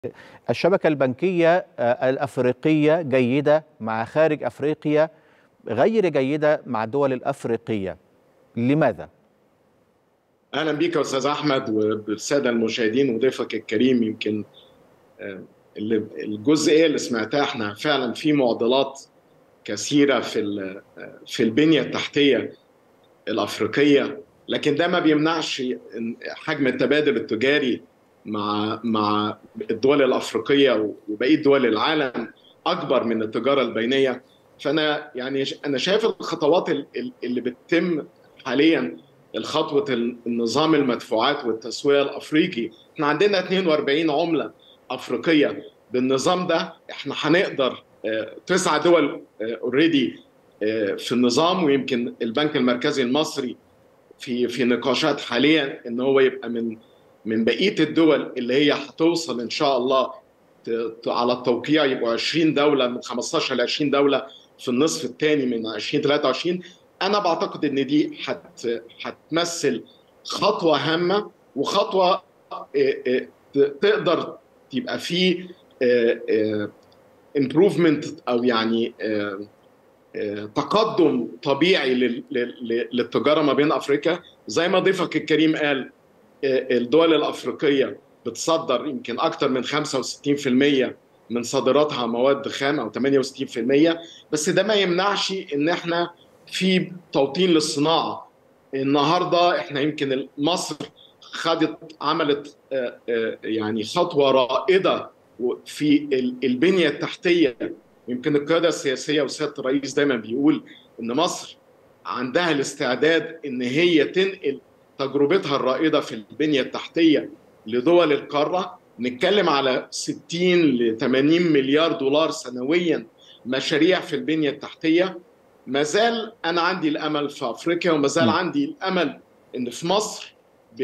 الشبكة البنكية الأفريقية جيدة مع خارج أفريقيا غير جيدة مع الدول الأفريقية لماذا؟ اهلا بيك يا استاذ احمد وبالساده المشاهدين وضيفك الكريم يمكن اللي الجزئيه اللي سمعتها احنا فعلا في معضلات كثيره في في البنيه التحتيه الافريقيه لكن ده ما بيمنعش حجم التبادل التجاري مع مع الدول الافريقيه وبقيه دول العالم اكبر من التجاره البينيه فانا يعني انا شايف الخطوات اللي بتتم حاليا الخطوه النظام المدفوعات والتسويه الافريقي احنا عندنا 42 عمله افريقيه بالنظام ده احنا هنقدر تسع دول اوريدي في النظام ويمكن البنك المركزي المصري في في نقاشات حاليا ان هو يبقى من من بقيه الدول اللي هي هتوصل ان شاء الله على التوقيع يبقوا 20 دوله من 15 ل 20 دوله في النصف الثاني من 2023 انا بعتقد ان دي حت هتمثل خطوه هامه وخطوه تقدر تبقى في امبروفمنت او يعني تقدم طبيعي للتجاره ما بين افريقيا زي ما ضيفك الكريم قال الدول الافريقيه بتصدر يمكن اكثر من 65% من صادراتها مواد خام او 68% بس ده ما يمنعش ان احنا في توطين للصناعه النهارده احنا يمكن مصر خدت عملت يعني خطوه رائده في البنيه التحتيه يمكن القياده السياسيه وسياده الرئيس دايما بيقول ان مصر عندها الاستعداد ان هي تنقل تجربتها الرائده في البنيه التحتيه لدول القاره نتكلم على 60 ل 80 مليار دولار سنويا مشاريع في البنيه التحتيه ما زال انا عندي الامل في افريقيا وما زال عندي الامل ان في مصر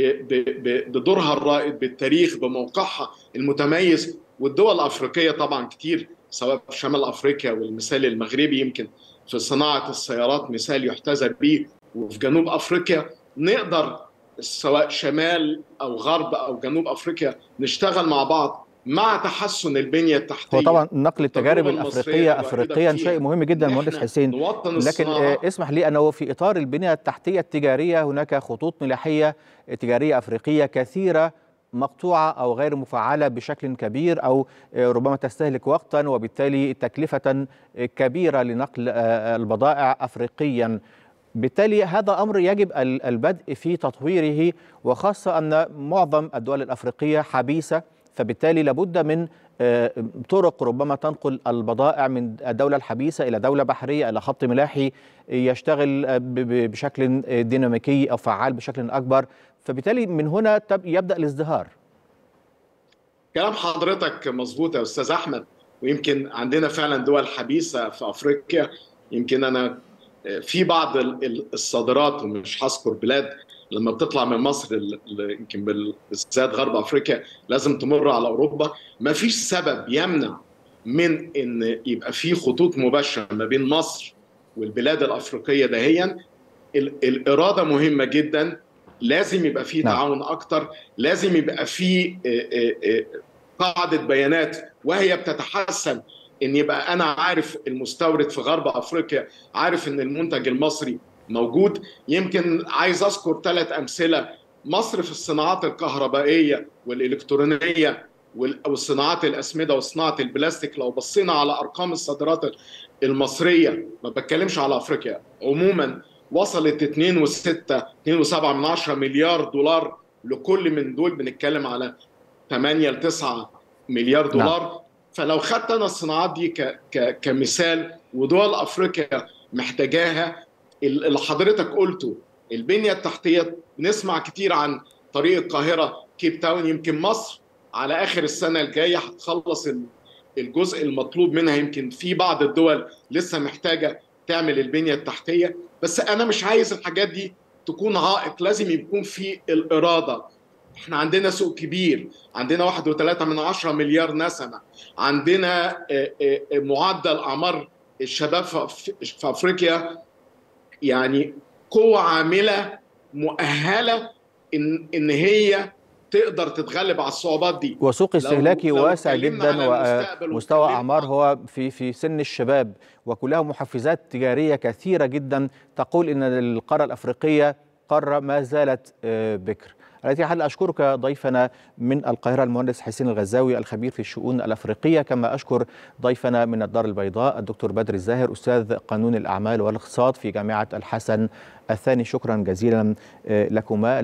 بدورها الرائد بالتاريخ بموقعها المتميز والدول الافريقيه طبعا كتير سواء في شمال افريقيا والمثال المغربي يمكن في صناعه السيارات مثال يحتذى به وفي جنوب افريقيا نقدر سواء شمال او غرب او جنوب افريقيا نشتغل مع بعض مع تحسن البنيه التحتيه هو طبعا نقل التجارب الافريقيه افريقيا شيء مهم جدا مهندس حسين لكن اسمح لي انه في اطار البنيه التحتيه التجاريه هناك خطوط ملاحيه تجاريه افريقيه كثيره مقطوعه او غير مفعله بشكل كبير او ربما تستهلك وقتا وبالتالي تكلفه كبيره لنقل البضائع افريقيا بالتالي هذا امر يجب البدء في تطويره وخاصه ان معظم الدول الافريقيه حبيسه فبالتالي لابد من طرق ربما تنقل البضائع من الدولة الحبيسة إلى دولة بحرية إلى خط ملاحي يشتغل بشكل ديناميكي أو فعال بشكل أكبر فبالتالي من هنا يبدأ الازدهار كلام حضرتك مظبوط يا أستاذ أحمد ويمكن عندنا فعلا دول حبيسة في أفريقيا يمكن أنا في بعض الصادرات ومش هذكر بلاد لما بتطلع من مصر يمكن بالذات غرب افريقيا لازم تمر على اوروبا ما فيش سبب يمنع من ان يبقى في خطوط مباشره ما بين مصر والبلاد الافريقيه دهيا الاراده مهمه جدا لازم يبقى في تعاون اكتر لازم يبقى في قاعده بيانات وهي بتتحسن ان يبقى انا عارف المستورد في غرب افريقيا عارف ان المنتج المصري موجود يمكن عايز اذكر ثلاث امثله مصر في الصناعات الكهربائيه والالكترونيه والصناعات الاسمده وصناعه البلاستيك لو بصينا على ارقام الصادرات المصريه ما بتكلمش على افريقيا عموما وصلت 2.6 2.7 من 10 مليار دولار لكل من دول بنتكلم على 8 ل 9 مليار دولار نعم. فلو خدت انا الصناعات دي ك ك كمثال ودول افريقيا محتاجاها اللي حضرتك قلته البنيه التحتيه نسمع كتير عن طريق القاهره كيب تاون يمكن مصر على اخر السنه الجايه هتخلص الجزء المطلوب منها يمكن في بعض الدول لسه محتاجه تعمل البنيه التحتيه بس انا مش عايز الحاجات دي تكون عائق لازم يكون في الاراده احنا عندنا سوق كبير عندنا 1.3 من عشرة مليار نسمه عندنا معدل اعمار الشباب في افريقيا يعني قوة عاملة مؤهلة إن إن هي تقدر تتغلب على الصعوبات دي وسوق استهلاكي واسع جدا ومستوى اعمار هو في في سن الشباب وكلها محفزات تجاريه كثيره جدا تقول ان القاره الافريقيه قاره ما زالت بكر. على اي حال اشكرك ضيفنا من القاهره المهندس حسين الغزاوي الخبير في الشؤون الافريقيه كما اشكر ضيفنا من الدار البيضاء الدكتور بدر الزاهر استاذ قانون الاعمال والاقتصاد في جامعه الحسن الثاني شكرا جزيلا لكما